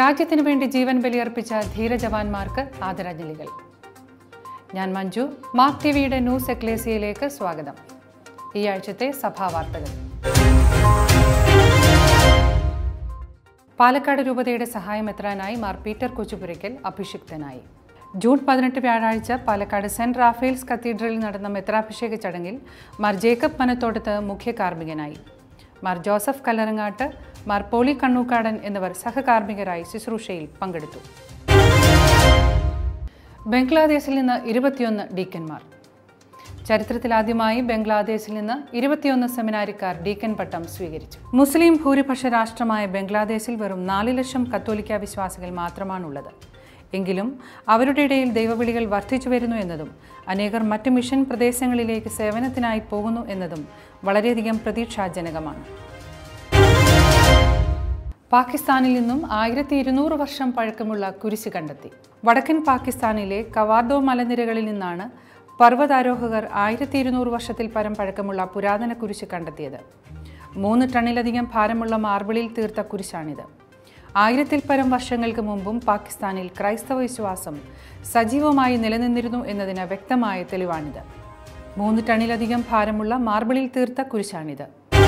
രാജ്യത്തിനു വേണ്ടി ജീവൻ ബലിയർപ്പിച്ച ധീരജവാന്മാർക്ക് ആദരാഞ്ജലികൾ ഞാൻ മഞ്ജു മാർക്ക് ടി വിയുടെ ന്യൂസ് എക്ലേസിയയിലേക്ക് സ്വാഗതം ഈ ആഴ്ചത്തെ സഭാ വാർത്തകൾ പാലക്കാട് രൂപതയുടെ സഹായമെത്രാനായി മാർ പീറ്റർ കൊച്ചുപുരയ്ക്കൽ അഭിഷിക്തനായി ജൂൺ പതിനെട്ട് വ്യാഴാഴ്ച പാലക്കാട് സെന്റ് റാഫേൽസ് കത്തീഡ്രലിൽ നടന്ന മെത്രാഭിഷേക ചടങ്ങിൽ മാർ ജേക്കബ് മനത്തോടത്ത് മുഖ്യ കാർമ്മികനായി മാർ ജോസഫ് കല്ലറങ്ങാട്ട് മാർ പോളി കണ്ണൂക്കാടൻ എന്നിവർ സഹകാർമ്മികരായി ശുശ്രൂഷയിൽ പങ്കെടുത്തു ബംഗ്ലാദേശിൽ നിന്ന് ഇരുപത്തിയൊന്ന് ഡീക്കന്മാർ ചരിത്രത്തിലാദ്യമായി ബംഗ്ലാദേശിൽ നിന്ന് ഇരുപത്തിയൊന്ന് സെമിനാരിക്കാർ ഡീക്കൻ പട്ടം സ്വീകരിച്ചു മുസ്ലിം ഭൂരിപക്ഷ രാഷ്ട്രമായ ബംഗ്ലാദേശിൽ വെറും നാല് ലക്ഷം കത്തോലിക്ക വിശ്വാസികൾ മാത്രമാണുള്ളത് എങ്കിലും അവരുടെ ഇടയിൽ ദൈവവിളികൾ വർദ്ധിച്ചു വരുന്നു എന്നതും അനേകർ മറ്റ് മിഷൻ പ്രദേശങ്ങളിലേക്ക് സേവനത്തിനായി പോകുന്നു എന്നതും വളരെയധികം പ്രതീക്ഷാജനകമാണ് പാകിസ്ഥാനിൽ നിന്നും ആയിരത്തി ഇരുന്നൂറ് വർഷം പഴക്കമുള്ള കുരിശ് കണ്ടെത്തി വടക്കൻ പാകിസ്ഥാനിലെ കവാർദോ മലനിരകളിൽ നിന്നാണ് പർവ്വതാരോഹകർ ആയിരത്തി ഇരുന്നൂറ് വർഷത്തിൽ പരം പഴക്കമുള്ള പുരാതന കുരിശ് കണ്ടെത്തിയത് മൂന്ന് ടണ്ണിലധികം ഭാരമുള്ള മാർബിളിൽ തീർത്ത കുരിശാണിത് ആയിരത്തിൽ പരം വർഷങ്ങൾക്ക് മുമ്പും പാകിസ്ഥാനിൽ ക്രൈസ്തവ വിശ്വാസം സജീവമായി നിലനിന്നിരുന്നു എന്നതിന് വ്യക്തമായ തെളിവാണിത് മൂന്ന് ടണ്ണിലധികം ഭാരമുള്ള മാർബിളിൽ തീർത്ത കുരിശാണിത്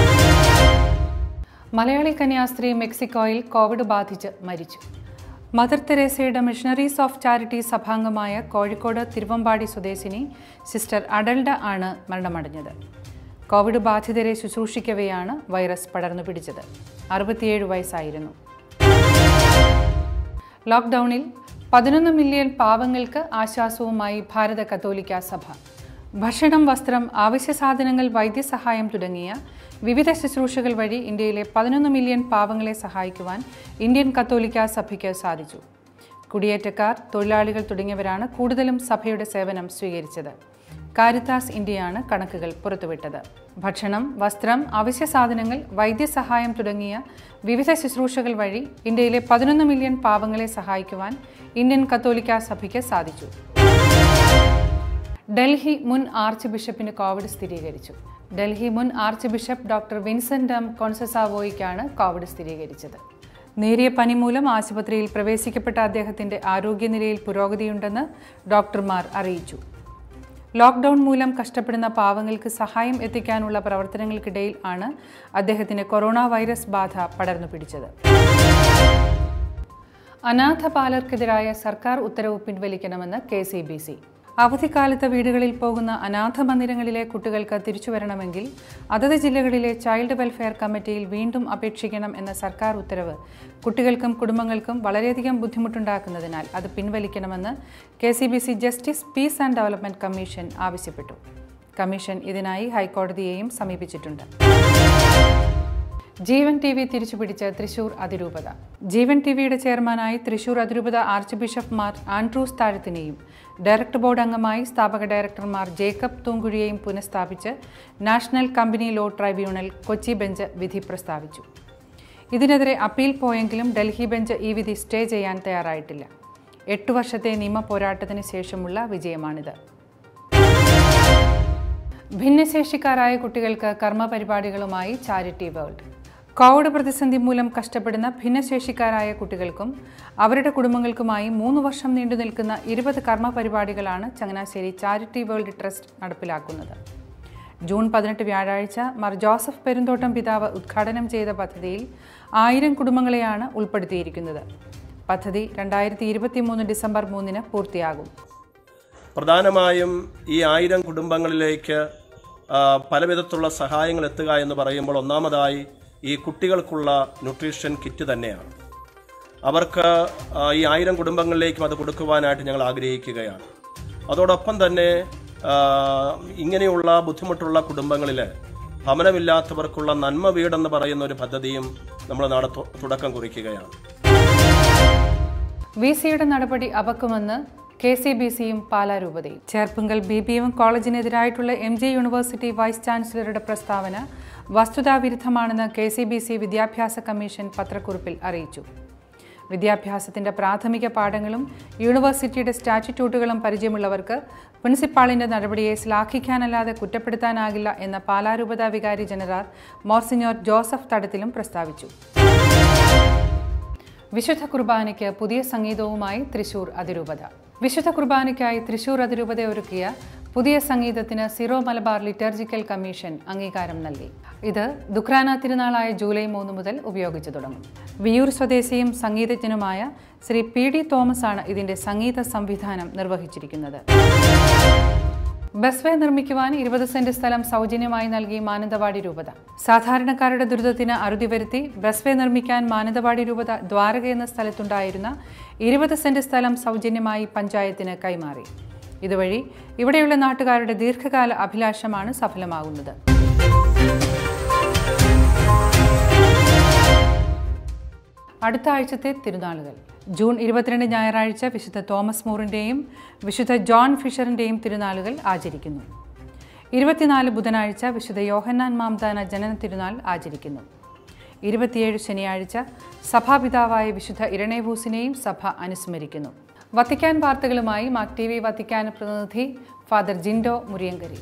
മലയാളി കന്യാസ്ത്രീ മെക്സിക്കോയിൽ കോവിഡ് ബാധിച്ച് മരിച്ചു മദർ തെരേസയുടെ മിഷണറീസ് ഓഫ് ചാരിറ്റി സഭാംഗമായ കോഴിക്കോട് തിരുവമ്പാടി സ്വദേശിനി സിസ്റ്റർ അഡൽഡ ആണ് മരണമടഞ്ഞത് കോവിഡ് ബാധിതരെ ശുശ്രൂഷിക്കവെയാണ് വൈറസ് പടർന്നു പിടിച്ചത് അറുപത്തിയേഴ് വയസ്സായിരുന്നു ലോക്ക്ഡൗണിൽ പതിനൊന്ന് മില്യൺ പാവങ്ങൾക്ക് ആശ്വാസവുമായി ഭാരത കത്തോലിക്ക സഭ ഭക്ഷണം വസ്ത്രം അവശ്യ സാധനങ്ങൾ വൈദ്യസഹായം തുടങ്ങിയ വിവിധ ശുശ്രൂഷകൾ വഴി ഇന്ത്യയിലെ പതിനൊന്ന് മില്യൺ പാവങ്ങളെ സഹായിക്കുവാൻ ഇന്ത്യൻ കത്തോലിക്ക സഭയ്ക്ക് സാധിച്ചു കുടിയേറ്റക്കാർ തൊഴിലാളികൾ തുടങ്ങിയവരാണ് കൂടുതലും സഭയുടെ സേവനം സ്വീകരിച്ചത് കാരിത്താസ് ഇന്ത്യയാണ് കണക്കുകൾ പുറത്തുവിട്ടത് ഭക്ഷണം വസ്ത്രം അവശ്യ സാധനങ്ങൾ വൈദ്യസഹായം തുടങ്ങിയ വിവിധ ശുശ്രൂഷകൾ വഴി ഇന്ത്യയിലെ പതിനൊന്ന് മില്യൺ പാവങ്ങളെ സഹായിക്കുവാൻ ഇന്ത്യൻ കത്തോലിക്ക സഭയ്ക്ക് സാധിച്ചു ഡൽഹി മുൻ ആർച്ച് ബിഷപ്പിന് കോവിഡ് സ്ഥിരീകരിച്ചു ഡൽഹി മുൻ archbishop doctor Vincent M കോൺസസാവോയ്ക്കാണ് കോവിഡ് സ്ഥിരീകരിച്ചത് നേരിയ പനി മൂലം ആശുപത്രിയിൽ പ്രവേശിക്കപ്പെട്ട അദ്ദേഹത്തിന്റെ ആരോഗ്യനിലയിൽ പുരോഗതിയുണ്ടെന്ന് ഡോക്ടർമാർ അറിയിച്ചു ലോക്ക്ഡൗൺ മൂലം കഷ്ടപ്പെടുന്ന പാവങ്ങൾക്ക് സഹായം എത്തിക്കാനുള്ള പ്രവർത്തനങ്ങൾക്കിടയിൽ ആണ് അദ്ദേഹത്തിന് കൊറോണ വൈറസ് ബാധ പടർന്നു പിടിച്ചത് അനാഥ പാലർക്കെതിരായ സർക്കാർ ഉത്തരവ് പിൻവലിക്കണമെന്ന് കെ സി ബി സി അവധിക്കാലത്ത് വീടുകളിൽ പോകുന്ന അനാഥ മന്ദിരങ്ങളിലെ കുട്ടികൾക്ക് തിരിച്ചു വരണമെങ്കിൽ അതത് ജില്ലകളിലെ ചൈൽഡ് വെൽഫെയർ കമ്മിറ്റിയിൽ വീണ്ടും അപേക്ഷിക്കണം എന്ന സർക്കാർ ഉത്തരവ് കുട്ടികൾക്കും കുടുംബങ്ങൾക്കും വളരെയധികം ബുദ്ധിമുട്ടുണ്ടാക്കുന്നതിനാൽ അത് പിൻവലിക്കണമെന്ന് K C B C justice peace and development commission ആവശ്യപ്പെട്ടു കമ്മീഷൻ ഇതിനായി ഹൈക്കോടതിയെയും സമീപിച്ചിട്ടുണ്ട് ജീവൻ ടി വി തിരിച്ചുപിടിച്ച് തൃശൂർ അതിരൂപത ജീവൻ ടി വിയുടെ ചെയർമാനായി തൃശൂർ അതിരൂപത ആർച്ച് ബിഷപ്പ് മാർ ആൻഡ്രൂസ് താഴത്തിനെയും ഡയറക്ടർ ബോർഡ് അംഗമായി സ്ഥാപക ഡയറക്ടർമാർ ജേക്കബ് തൂങ്കുഴിയെയും പുനഃസ്ഥാപിച്ച് national company law tribunal Kochi bench വിധി പ്രസ്താവിച്ചു ഇതിനെതിരെ അപ്പീൽ പോയെങ്കിലും ഡൽഹി ബെഞ്ച് ഈ വിധി സ്റ്റേ ചെയ്യാൻ തയ്യാറായിട്ടില്ല എട്ടു വർഷത്തെ നിയമ പോരാട്ടത്തിന് ശേഷമുള്ള വിജയമാണിത് ഭിന്നശേഷിക്കാരായ കുട്ടികൾക്ക് കർമ്മ പരിപാടികളുമായി ചാരിറ്റി വേൾഡ് കോവിഡ് പ്രതിസന്ധി മൂലം കഷ്ടപ്പെടുന്ന ഭിന്നശേഷിക്കാരായ കുട്ടികൾക്കും അവരുടെ കുടുംബങ്ങൾക്കുമായി മൂന്ന് വർഷം നീണ്ടു നിൽക്കുന്ന ഇരുപത് കർമ്മ പരിപാടികളാണ് ചങ്ങനാശ്ശേരി ചാരിറ്റി വേൾഡ് ട്രസ്റ്റ് നടപ്പിലാക്കുന്നത് ജൂൺ പതിനെട്ട് വ്യാഴാഴ്ച മാർ ജോസഫ് പെരുന്തോട്ടം പിതാവ് ഉദ്ഘാടനം ചെയ്ത പദ്ധതിയിൽ ആയിരം കുടുംബങ്ങളെയാണ് ഉൾപ്പെടുത്തിയിരിക്കുന്നത് പദ്ധതി രണ്ടായിരത്തി ഇരുപത്തി മൂന്ന് ഡിസംബർ മൂന്നിന് പൂർത്തിയാകും പ്രധാനമായും ഈ ആയിരം കുടുംബങ്ങളിലേക്ക് ആ, പലവിധത്തിലുള്ള സഹായങ്ങൾ എത്തുക എന്ന് പറയുമ്പോൾ ഒന്നാമതായി ഈ കുട്ടികൾക്കുള്ള ന്യൂട്രീഷൻ കിറ്റ് തന്നെയാണ് അവർക്ക് ആ, ഈ ആയിരം കുടുംബങ്ങളിലേക്കും അത് കൊടുക്കുവാനായിട്ട് ഞങ്ങൾ ആഗ്രഹിക്കുകയാണ് അതോടൊപ്പം തന്നെ ആ, ഇങ്ങനെയുള്ള ബുദ്ധിമുട്ടുള്ള കുടുംബങ്ങളിൽ ഭവനമില്ലാത്തവർക്കുള്ള നന്മ വീടെന്ന് പറയുന്ന ഒരു പദ്ധതിയും നമ്മൾ നാളെ തു- തുടക്കം കുറിക്കുകയാണ് വി സിയുടെ നടപടി അപക്കുമെന്ന് കെ സി ബി സിയും പാലാ രൂപതയും ചേർപ്പുങ്കൽ ബി ബി എം കോളേജിനെതിരായിട്ടുള്ള എം ജെ യൂണിവേഴ്സിറ്റി വൈസ് ചാൻസലറുടെ പ്രസ്താവന വസ്തുതാവിരുദ്ധമാണെന്ന് കെ സി ബി സി വിദ്യാഭ്യാസ കമ്മീഷൻ പത്രക്കുറിപ്പിൽ അറിയിച്ചു വിദ്യാഭ്യാസത്തിന്റെ പ്രാഥമിക പാഠങ്ങളും യൂണിവേഴ്സിറ്റിയുടെ സ്റ്റാറ്റ്യൂട്ടുകളും പരിചയമുള്ളവർക്ക് പ്രിൻസിപ്പാളിന്റെ നടപടിയെ ശ്ലാഘിക്കാനല്ലാതെ കുറ്റപ്പെടുത്താനാകില്ല എന്ന പാലാരൂപത വികാരി ജനറൽ മോർസിഞ്ഞോർ ജോസഫ് തടത്തിലും പ്രസ്താവിച്ചു വിശുദ്ധ കുർബാനയ്ക്ക് പുതിയ സംഗീതവുമായി തൃശൂർ അതിരൂപത വിശുദ്ധ കുർബാനയ്ക്കായി തൃശൂർ അതിരൂപത ഒരുക്കിയ പുതിയ സംഗീതത്തിന് സിറോ മലബാർ ലിറ്റർജിക്കൽ കമ്മീഷൻ അംഗീകാരം നൽകി ഇത് ദുഃഖ്രാന തിരുനാളായ ജൂലൈ മൂന്ന് മുതൽ ഉപയോഗിച്ചു തുടങ്ങും വിയൂർ സ്വദേശിയും സംഗീതജ്ഞനുമായ ശ്രീ പി ഡി തോമസ് ആണ് ഇതിന്റെ സംഗീത സംവിധാനം നിർവഹിച്ചിരിക്കുന്നത് ബസ് വേ നിർമ്മിക്കുവാൻ ഇരുപത് സെന്റ് സ്ഥലം സൗജന്യമായി നൽകി മാനന്തവാടി രൂപത സാധാരണക്കാരുടെ ദുരിതത്തിന് അറുതി വരുത്തി ബസ് വേ നിർമ്മിക്കാൻ മാനന്തവാടി രൂപത ദ്വാരക എന്ന സ്ഥലത്തുണ്ടായിരുന്ന ഇരുപത് സെന്റ് സ്ഥലം സൗജന്യമായി പഞ്ചായത്തിന് കൈമാറി ഇതുവഴി ഇവിടെയുള്ള നാട്ടുകാരുടെ ദീർഘകാല അഭിലാഷമാണ് സഫലമാകുന്നത് അടുത്ത ആഴ്ചത്തെ തിരുനാളുകൾ ജൂൺ ഇരുപത്തിരണ്ട് ഞായറാഴ്ച വിശുദ്ധ തോമസ് മൂറിൻ്റെയും വിശുദ്ധ ജോൺ ഫിഷറിൻ്റെയും തിരുനാളുകൾ ആചരിക്കുന്നു ഇരുപത്തിനാല് ബുധനാഴ്ച വിശുദ്ധ യോഹന്നാൻ മാംദാന ജനന തിരുനാൾ ആചരിക്കുന്നു ഇരുപത്തിയേഴ് ശനിയാഴ്ച സഭാപിതാവായ വിശുദ്ധ ഇരണേവൂസിനെയും സഭ അനുസ്മരിക്കുന്നു വത്തിക്കാൻ വാർത്തകളുമായി മാക് ടി വി വത്തിക്കാൻ പ്രതിനിധി ഫാദർ ജിൻഡോ മുരിയങ്കരി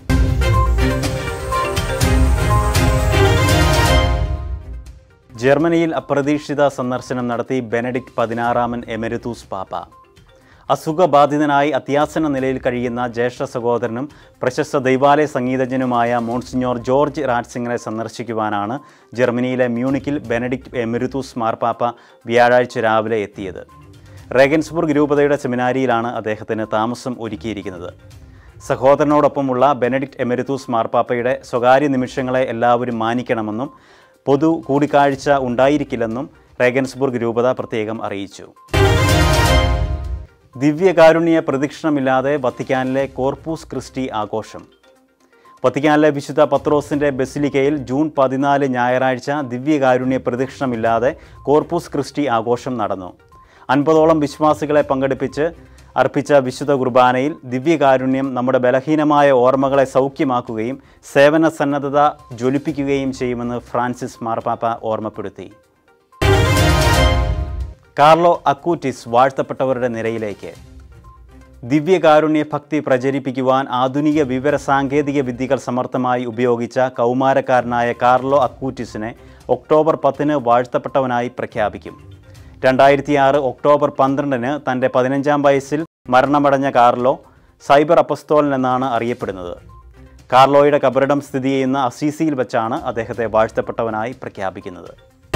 ജർമ്മനിയിൽ അപ്രതീക്ഷിത സന്ദർശനം നടത്തി ബെനഡിക്ട് പതിനാറാമൻ എമെരിത്തൂസ് പാപ്പ അസുഖബാധിതനായി അത്യാസന നിലയിൽ കഴിയുന്ന ജ്യേഷ്ഠ സഹോദരനും പ്രശസ്ത ദൈവാലയ സംഗീതജ്ഞനുമായ മോൺസിഞ്ഞോർ ജോർജ് റാറ്റ്സിംഗറെ സന്ദർശിക്കുവാനാണ് ജർമ്മനിയിലെ മ്യൂണിക്കിൽ ബെനഡിക്ട് എമെരിത്തൂസ് മാർപ്പാപ്പ വ്യാഴാഴ്ച രാവിലെ എത്തിയത് റേഗൻസ്ബുർഗ് രൂപതയുടെ സെമിനാരിയിലാണ് അദ്ദേഹത്തിന് താമസം ഒരുക്കിയിരിക്കുന്നത് സഹോദരനോടൊപ്പമുള്ള ബെനഡിക്ട് എമെരിത്തൂസ് മാർപ്പാപ്പയുടെ സ്വകാര്യ നിമിഷങ്ങളെ എല്ലാവരും മാനിക്കണമെന്നും പൊതു കൂടിക്കാഴ്ച ഉണ്ടായിരിക്കില്ലെന്നും റേഗൻസ്ബുർഗ് രൂപത പ്രത്യേകം അറിയിച്ചു ദിവ്യകാരുണ്യ പ്രദക്ഷിണമില്ലാതെ വത്തിക്കാനിലെ കോർപ്പൂസ് ക്രിസ്റ്റി ആഘോഷം വത്തിക്കാനിലെ വിശുദ്ധ പത്രോസിൻ്റെ ബസിലിക്കയിൽ ജൂൺ പതിനാല് ഞായറാഴ്ച ദിവ്യകാരുണ്യ പ്രദക്ഷിണമില്ലാതെ കോർപ്പൂസ് ക്രിസ്റ്റി ആഘോഷം നടന്നു അൻപതോളം വിശ്വാസികളെ പങ്കെടുപ്പിച്ച് അർപ്പിച്ച വിശുദ്ധ കുർബാനയിൽ ദിവ്യകാരുണ്യം നമ്മുടെ ബലഹീനമായ ഓർമ്മകളെ സൗഖ്യമാക്കുകയും സേവന സന്നദ്ധത ജ്വലിപ്പിക്കുകയും ചെയ്യുമെന്ന് ഫ്രാൻസിസ് മാർപ്പാപ്പ ഓർമ്മപ്പെടുത്തി കാർലോ അക്കൂറ്റിസ് വാഴ്ത്തപ്പെട്ടവരുടെ നിരയിലേക്ക് ദിവ്യകാരുണ്യ ഭക്തി പ്രചരിപ്പിക്കുവാൻ ആധുനിക വിവര സാങ്കേതിക വിദ്യകൾ സമർത്ഥമായി ഉപയോഗിച്ച കൗമാരക്കാരനായ കാർലോ അക്കൂറ്റിസിനെ ഒക്ടോബർ പത്തിന് വാഴ്ത്തപ്പെട്ടവനായി പ്രഖ്യാപിക്കും രണ്ടായിരത്തി ആറ് ഒക്ടോബർ പന്ത്രണ്ടിന് തൻ്റെ പതിനഞ്ചാം വയസ്സിൽ മരണമടഞ്ഞ കാർലോ സൈബർ അപ്പസ്തോലൻ എന്നാണ് അറിയപ്പെടുന്നത് കാർലോയുടെ കബറിടം സ്ഥിതി ചെയ്യുന്ന അസീസിയിൽ വെച്ചാണ് അദ്ദേഹത്തെ വാഴ്ത്തപ്പെട്ടവനായി പ്രഖ്യാപിക്കുന്നത്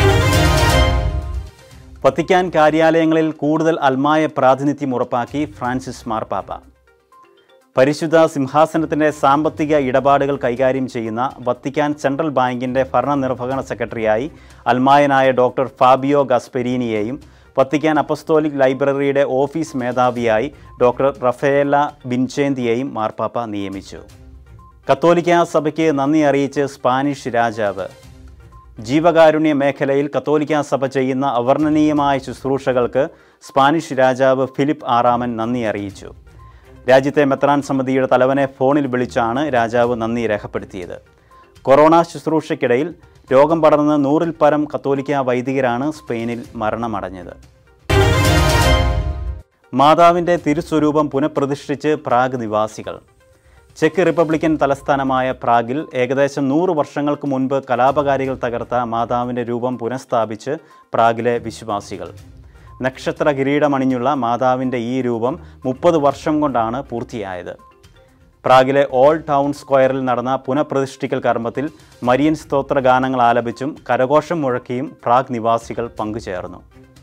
വത്തിക്കാൻ കാര്യാലയങ്ങളിൽ കൂടുതൽ അൽമായ പ്രാതിനിധ്യം ഉറപ്പാക്കി ഫ്രാൻസിസ് മാർപ്പാപ്പ പരിശുദ്ധ സിംഹാസനത്തിൻ്റെ സാമ്പത്തിക ഇടപാടുകൾ കൈകാര്യം ചെയ്യുന്ന വത്തിക്കാൻ സെൻട്രൽ ബാങ്കിൻ്റെ ഭരണനിർവഹണ സെക്രട്ടറിയായി അൽമായനായ ഡോക്ടർ ഫാബിയോ ഗസ്പെരീനിയെയും വത്തിക്കാൻ അപ്പസ്തോലിക് ലൈബ്രറിയുടെ ഓഫീസ് മേധാവിയായി ഡോക്ടർ റഫേല ബിൻചേന്തിയെയും മാർപ്പാപ്പ നിയമിച്ചു കത്തോലിക്ക സഭയ്ക്ക് നന്ദി അറിയിച്ച് സ്പാനിഷ് രാജാവ് ജീവകാരുണ്യ മേഖലയിൽ കത്തോലിക്ക സഭ ചെയ്യുന്ന അവർണ്ണനീയമായ ശുശ്രൂഷകൾക്ക് സ്പാനിഷ് രാജാവ് ഫിലിപ്പ് ആറാമൻ നന്ദി അറിയിച്ചു രാജ്യത്തെ മെത്രാൻ സമിതിയുടെ തലവനെ ഫോണിൽ വിളിച്ചാണ് രാജാവ് നന്ദി രേഖപ്പെടുത്തിയത് കൊറോണ ശുശ്രൂഷയ്ക്കിടയിൽ രോഗം പടർന്ന് നൂറിൽ പരം കത്തോലിക്ക വൈദികരാണ് സ്പെയിനിൽ മരണമടഞ്ഞത് മാതാവിൻ്റെ തിരുസ്വരൂപം പുനഃപ്രതിഷ്ഠിച്ച് പ്രാഗ് നിവാസികൾ ചെക്ക് റിപ്പബ്ലിക്കൻ തലസ്ഥാനമായ പ്രാഗിൽ ഏകദേശം നൂറ് വർഷങ്ങൾക്ക് മുൻപ് കലാപകാരികൾ തകർത്ത മാതാവിൻ്റെ രൂപം പുനഃസ്ഥാപിച്ച് പ്രാഗിലെ വിശ്വാസികൾ നക്ഷത്ര കിരീടമണിഞ്ഞുള്ള മാതാവിൻ്റെ ഈ രൂപം മുപ്പത് വർഷം കൊണ്ടാണ് പൂർത്തിയായത് പ്രാഗിലെ ഓൾ ടൗൺ സ്ക്വയറിൽ നടന്ന പുനഃപ്രതിഷ്ഠിക്കൽ കർമ്മത്തിൽ മരിയൻ സ്തോത്ര ഗാനങ്ങൾ ആലപിച്ചും കരഘോഷം മുഴക്കിയും പ്രാഗ് നിവാസികൾ പങ്കുചേർന്നു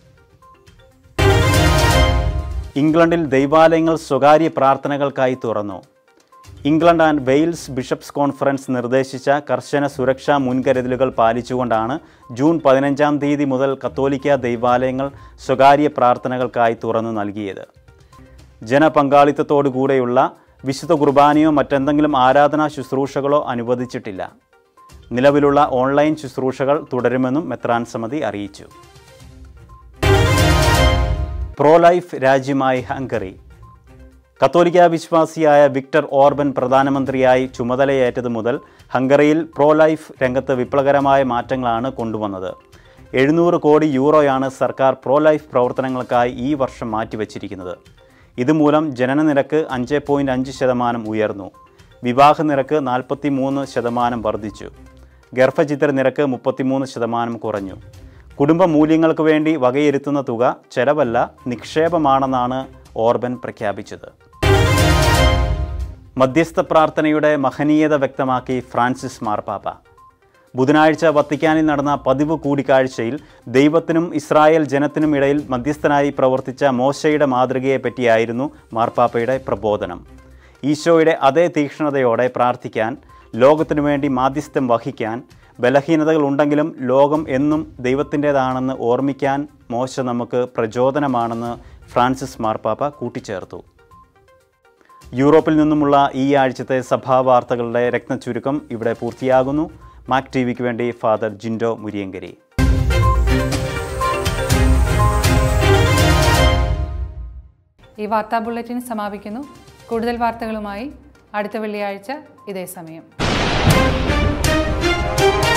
ഇംഗ്ലണ്ടിൽ ദൈവാലയങ്ങൾ സ്വകാര്യ പ്രാർത്ഥനകൾക്കായി തുറന്നു England and Wales bishops conference നിർദ്ദേശിച്ച കർശന സുരക്ഷാ മുൻകരുതലുകൾ പാലിച്ചുകൊണ്ടാണ് ജൂൺ പതിനഞ്ചാം തീയതി മുതൽ കത്തോലിക്ക ദൈവാലയങ്ങൾ സ്വകാര്യ പ്രാർത്ഥനകൾക്കായി തുറന്നു നൽകിയത് ജനപങ്കാളിത്തത്തോടുകൂടെയുള്ള വിശുദ്ധ കുർബാനയോ മറ്റെന്തെങ്കിലും ആരാധനാ ശുശ്രൂഷകളോ അനുവദിച്ചിട്ടില്ല നിലവിലുള്ള ഓൺലൈൻ ശുശ്രൂഷകൾ തുടരുമെന്നും മെത്രാൻ സമിതി അറിയിച്ചു പ്രോ ലൈഫ് രാജ്യമായി ഹംഗറി കത്തോലിക്ക വിശ്വാസിയായ വിക്ടർ ഓർബൻ പ്രധാനമന്ത്രിയായി ചുമതലയേറ്റത് മുതൽ ഹംഗറിയിൽ പ്രോ ലൈഫ് രംഗത്ത് വിപ്ലവകരമായ മാറ്റങ്ങളാണ് കൊണ്ടുവന്നത് എഴുന്നൂറ് കോടി യൂറോയാണ് സർക്കാർ പ്രോ ലൈഫ് പ്രവർത്തനങ്ങൾക്കായി ഈ വർഷം മാറ്റിവെച്ചിരിക്കുന്നത് ഇതുമൂലം ജനനനിരക്ക് അഞ്ച് പോയിൻറ്റ് അഞ്ച് ശതമാനം ഉയർന്നു വിവാഹ നിരക്ക് നാൽപ്പത്തി മൂന്ന് ശതമാനം വർദ്ധിച്ചു ഗർഭചിത്ര നിരക്ക് മുപ്പത്തിമൂന്ന് ശതമാനം കുറഞ്ഞു കുടുംബ മൂല്യങ്ങൾക്ക് വേണ്ടി വകയിരുത്തുന്ന തുക ചെലവല്ല നിക്ഷേപമാണെന്നാണ് ഓർബൻ പ്രഖ്യാപിച്ചത് മധ്യസ്ഥ പ്രാർത്ഥനയുടെ മഹനീയത വ്യക്തമാക്കി ഫ്രാൻസിസ് മാർപ്പാപ്പ ബുധനാഴ്ച വത്തിക്കാനിൽ നടന്ന പതിവ് കൂടിക്കാഴ്ചയിൽ ദൈവത്തിനും ഇസ്രായേൽ ജനത്തിനും ഇടയിൽ മധ്യസ്ഥനായി പ്രവർത്തിച്ച മോശയുടെ മാതൃകയെപ്പറ്റിയായിരുന്നു മാർപ്പാപ്പയുടെ പ്രബോധനം ഈശോയുടെ അതേ തീക്ഷ്ണതയോടെ പ്രാർത്ഥിക്കാൻ ലോകത്തിനു വേണ്ടി മാധ്യസ്ഥം വഹിക്കാൻ ബലഹീനതകൾ ഉണ്ടെങ്കിലും ലോകം എന്നും ദൈവത്തിൻ്റെതാണെന്ന് ഓർമ്മിക്കാൻ മോശ നമുക്ക് പ്രചോദനമാണെന്ന് ഫ്രാൻസിസ് മാർപ്പാപ്പ കൂട്ടിച്ചേർത്തു യൂറോപ്പിൽ നിന്നുമുള്ള ഈ ആഴ്ചത്തെ സഭാ വാർത്തകളുടെ രത്നച്ചുരുക്കം ഇവിടെ പൂർത്തിയാകുന്നു മാക് ടി വിക്ക് വേണ്ടി ഫാദർ ജിൻഡോ മുരിയങ്കരി ഈ വാർത്താ ബുള്ളറ്റിൻ സമാപിക്കുന്നു കൂടുതൽ വാർത്തകളുമായി അടുത്ത വെള്ളിയാഴ്ച ഇതേ സമയം